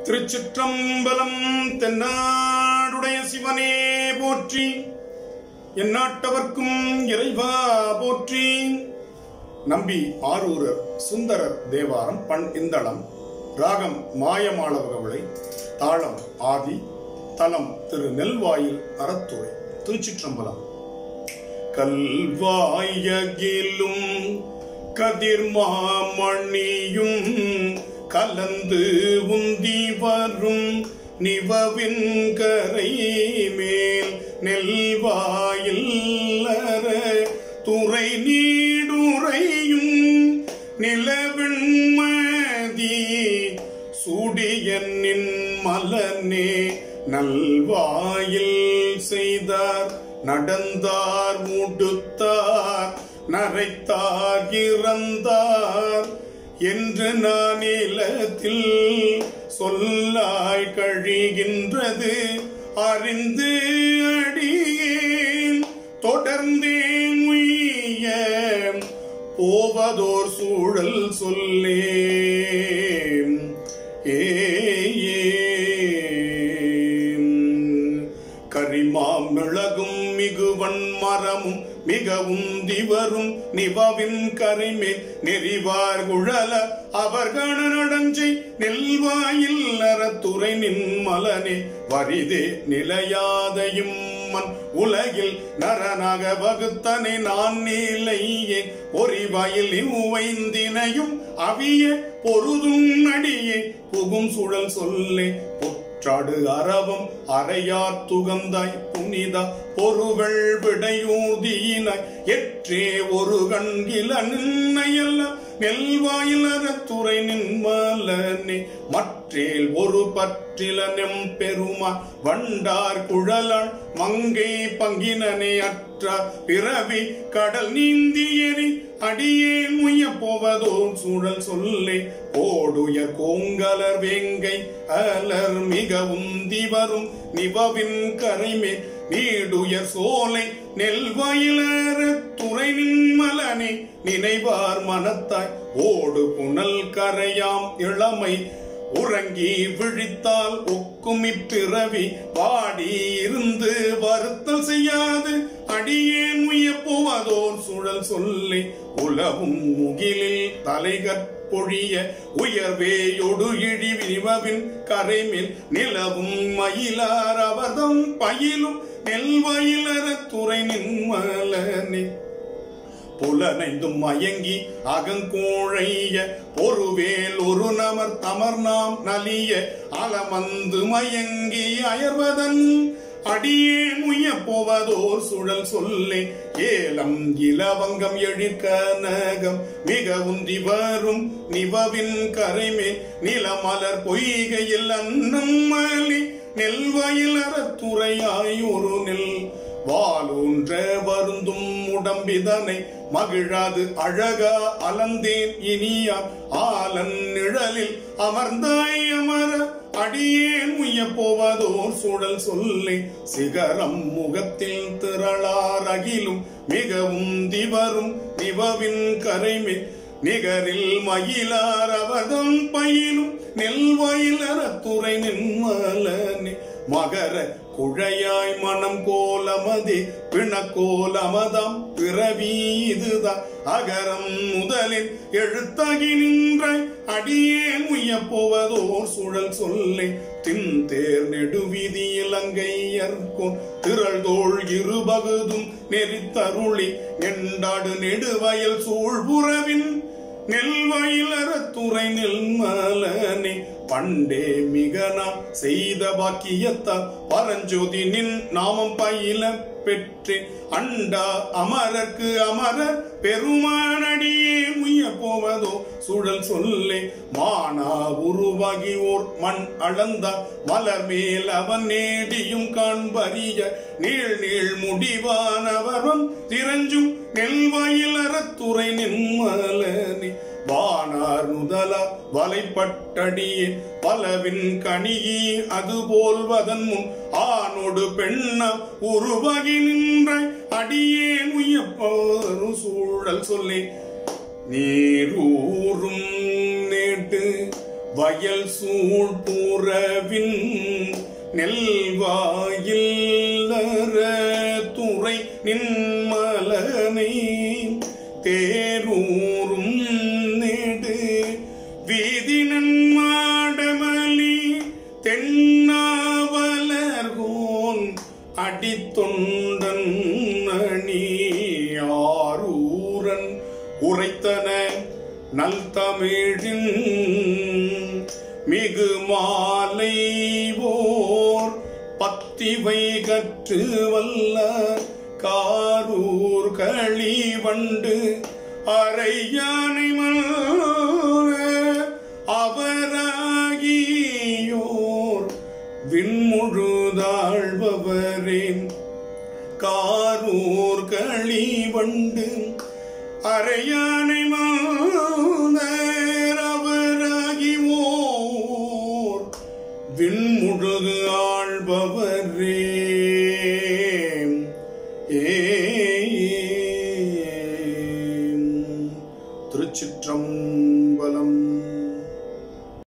திருச்சிற்றம்பலம் தென்னாடுடைய சிவனே போற்றி எந்நாட்டவர்க்கும் இறைவா போற்றி நம்பி ஆரூரர் சுந்தரர் தேவாரம் பண் இந்தளம் ராகம் மாயமாளவகவுளை தாளம் ஆதி தலம் திரு நெல்வாயில் அறத்துறை திருச்சிற்றம்பலம் கல்வாயகிலும் கதிர்மாமணியும் கலந்து உந்தி வரும் நிவவின் கரை மேல் நெல்வாயில் அற துறை நீடுரையும் நிலவெண்மதி சூடியனின் மலனே நல்வாயில் செய்தார் நடந்தார் முடுத்தார் நரைத்தார் இறந்தார் என்று நான் நிலத்தில் சொல்லாய் கழிகின்றது அறிந்து அடியேன் தொடர்ந்தேன் உய்ய போவதோர் சூழல் சொல்லேன் ஏ கரிமாம் மிளகும் மிகுவன் மரமும் மிகவும் திவரும் நிவவின் கரைமேல் நெறிவார் குழல அவர் நடஞ்சை நெல்வாயில் அறத்துறை நின்மலனே வரிதே நிலையாதையும் மண் உலகில் நரனாக வகுத்தனை நான் நீலையே பொறிவாயில் உவைந்தினையும் அவிய பொருதும் நடியே புகும் சுழல் சொல்லே சாடு அரவம் அறையார் துகந்தாய் புனிதா பொருகள் விடையூதியினாய் எற்றே ஒரு கண்கில நின்னையல்ல நெல்வாயில் அறத்துறை நின்மலனே மற்றேல் ஒரு பற்றில நெம் பெருமா வண்டார் குழலாள் மங்கை பங்கினனே அற்ற பிறவி கடல் நீந்தியறி அடியேன் முய போவதோ சூழல் சொல்லே ஓடுய கோங்கலர் வேங்கை அலர் மிகவும் திவரும் நிவவின் கரைமே நீடுயர் சோலை நெல்வயிலர துறை நின்மலனே நினைவார் மனத்தாய் ஓடு புனல் கரையாம் இளமை உறங்கி விழித்தால் ஒக்குமி பிறவி பாடி இருந்து வருத்தல் செய்யாது அடியேன் உய போவதோர் சுழல் சொல்லி உலவும் முகிலில் தலைகற்பொழிய உயர்வேயொடு இழி நிவவின் கரைமில் நிலவும் மயிலார் அவர்தம் பயிலும் நெல்வயிலர துறை நின்மலனே புலனைந்தும் மயங்கி அகங்கோழைய பொறுவேல் ஒரு நமர் தமர் நாம் நலிய அலமந்து மயங்கி அயர்வதன் அடியேன் உய போவதோர் சுழல் சொல்லே ஏலம் இலவங்கம் எழிற்கனகம் மிக உந்தி வரும் நிவவின் கரைமே நிலமலர் பொய்கையில் அன்னம் மலி நெல்வயில் அறத்துறையாய் ஒரு நெல் வாலூன்ற வருந்தும் உடம்பிதனை மகிழாது அழகா அலந்தேன் இனியா ஆலன் நிழலில் அமர்ந்தாய் அமர அடியேன் உய்ய போவதோர் சூழல் சொல்லி சிகரம் முகத்தில் திரளார் அகிலும் மிகவும் திவரும் நிவவின் கரைமே நிகரில் மயிலார் அவதம் பயிலும் நெல்வயிலர துறை நின்மலனே மகர குழையாய் மனம் கோலமதே பிணக்கோலமதம் பிறவி இதுதான் அகரம் முதலில் எழுத்தாகி நின்ற அடியேன் உய்ய போவதோர் சுழல் சொல்லை தின் தேர் நெடுவீதி இலங்கையர்க்கும் திரள் தோள் இருபகுதும் நெறித்தருளி எண்டாடு நெடுவயல் சூழ்புறவின் நெல்வயிலர துறை நெல்மலனே பண்டே மிகனா செய்த பாக்கியத்தால் பரஞ்சோதி நின் நாமம் பயில பெற்றேன் அண்டா அமரர்க்கு அமரர் பெருமானடியே முய போவதோ சுழல் சொல்லே மானா உருவாகி ஓர் மண் அளந்தார் மலர் மேல் அவன் நேடியும் காண்பறிய நீள் நீள் முடிவானவரும் திரஞ்சும் நெல்வாயில் அறத்துறை நின்மலனே வானார் நுதலா வலைப்பட்டடியே பலவின் கணியி அதுபோல்வதன் முன் ஆணோடு பெண்ணா உருவாகி நின்ற அடியேன் உய்யப்போரு சூழல் சொல்லி நீரூரும் நேட்டு வயல் சூழ் புறவின் நெல்வாயில் துறை நின்மலனை தேரூரும் நெடு வீதி நன்மாடமலி தென்னாவலர்கோன் அடித்தொண்டன் அணியாரூரன் உரைத்தன நல் தமிழின் மிகு மாலை ஓர் பத்திவை கற்று வல்ல காரூர் களி வண்டு அரையானை அவராகியோர் விண்முழுதாழ்பவரேன் காரூர் களி வண்டு அரையானை மாதர் அவராகி ஓர் விண்முழுது ஆள்பவரே ஏ திருச்சிற்றம்பலம்